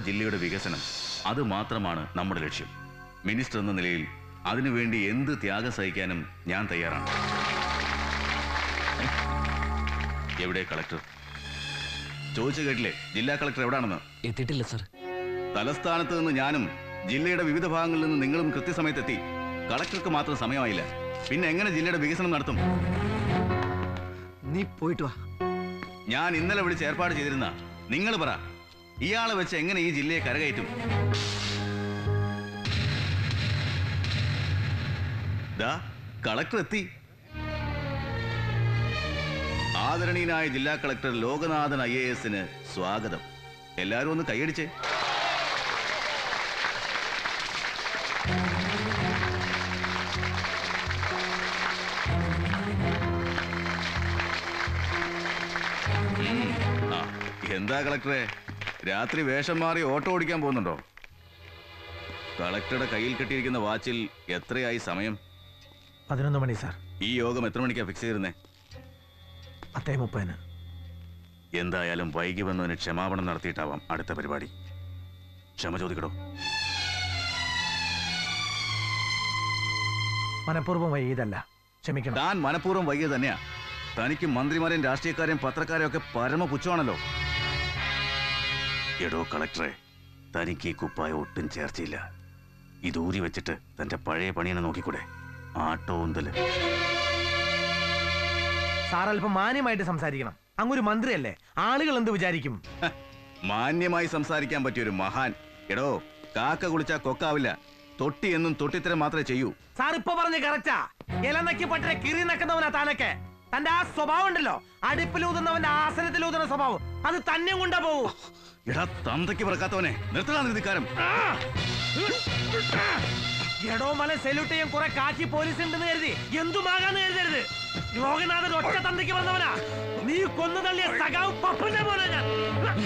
ജില്ലയുടെ വികസനം അത് മാത്രമാണ് നമ്മുടെ ലക്ഷ്യം മിനിസ്റ്റർ എന്ന നിലയിൽ അതിനുവേണ്ടി എന്ത് ത്യാഗം സഹിക്കാനും ഞാൻ തയ്യാറാണ് എവിടെ കളക്ടർ ചോദിച്ചു കേട്ടില്ലേ ജില്ലാ കളക്ടർ എവിടാണെന്ന് എത്തിയിട്ടില്ല സർ തലസ്ഥാനത്ത് നിന്ന് ഞാനും ജില്ലയുടെ വിവിധ ഭാഗങ്ങളിൽ നിന്ന് നിങ്ങളും കൃത്യസമയത്തെത്തി കളക്ടർക്ക് മാത്രം സമയമായില്ല പിന്നെ എങ്ങനെ ജില്ലയുടെ വികസനം നടത്തും നീ പോയിട്ട് വാ ഞാൻ ഇന്നലെ വിളിച്ച് ഏർപ്പാട് ചെയ്തിരുന്ന നിങ്ങൾ പറ ഇയാളെ വെച്ച് എങ്ങനെ ഈ ജില്ലയെ കരകയറ്റും ദാ കളക്ടർ എത്തി ആദരണീയനായ ജില്ലാ കളക്ടർ ലോകനാഥൻ ഐ എ എസിന് സ്വാഗതം എല്ലാരും ഒന്ന് കൈയടിച്ചേ ഉം. ആ, എന്താ കളക്ടറെ രാത്രി വേഷം മാറി ഓട്ടോ ഓടിക്കാൻ പോകുന്നുണ്ടോ കളക്ടറുടെ കയ്യിൽ കെട്ടിയിരിക്കുന്ന വാച്ചിൽ എത്രയായി സമയം പതിനൊന്ന് മണി സാർ ഈ യോഗം എത്ര മണിക്കാ ഫിക്സ് ചെയ്തിരുന്നേ പത്തേ മുപ്പതിന് എന്തായാലും വൈകി വന്നതിന് ക്ഷമാപണം നടത്തിയിട്ടാവാം അടുത്ത പരിപാടി ക്ഷമ ചോദിക്കടോ മനഃപൂർവ്വം വൈകിയതല്ല ക്ഷമിക്കണം താൻ മനഃപൂർവ്വം വൈകിയത് തന്നെയാ തനിക്ക് മന്ത്രിമാരെയും രാഷ്ട്രീയക്കാരെയും പത്രക്കാരെയും ഒക്കെ പരമ പുച്ഛമാണല്ലോ എടോ കളക്ടറെ തനിക്ക് ഈ കുപ്പായ ഒട്ടും ചേർച്ചയില്ല ഇത് ഊരി വെച്ചിട്ട് തന്റെ പഴയ പണിയെന്നെ നോക്കിക്കൂടെ ആട്ടോ ഉന്തല് സാർ അല്പം മാന്യമായിട്ട് സംസാരിക്കണം അങ്ങൊരു മന്ത്രിയല്ലേ ആളുകൾ എന്ത് വിചാരിക്കും ഹ, മാന്യമായി സംസാരിക്കാൻ പറ്റിയൊരു മഹാൻ എടോ കാക്ക കുളിച്ചാ കൊക്കാവില്ല തൊട്ടി എന്നും തൊട്ടിത്തരം മാത്രമേ ചെയ്യൂ സാർ ഇപ്പൊ പറഞ്ഞ കറക്റ്റാ ഇല നക്കി പട്ടിനെ കിറി നക്കുന്നവനാ താനൊക്കെ തന്റെ ആ സ്വഭാവം ഉണ്ടല്ലോ അടുപ്പിലൂതുന്നവന്റെ ആസനത്തിലൂതുന്ന സ്വഭാവം അത് തന്നെ കൊണ്ടാ പോവൂ എടാ തന്തയ്ക്ക് പറക്കാത്തവനെ നിർത്തലാ നിർദ്ധിക്കാരം എടോ മല സെല്യൂട്ട് ചെയ്യാൻ കുറെ കാക്കി പോലീസ് ഉണ്ടെന്ന് കരുതി എന്തുമാകാന്ന് കരുതരുത് ലോകനാഥൻ ഒറ്റ തന്തയ്ക്ക് പറഞ്ഞവനാ നീ കൊന്നു തള്ളിയ സഖാവ് പപ്പന്റെ പോലെ ഞാൻ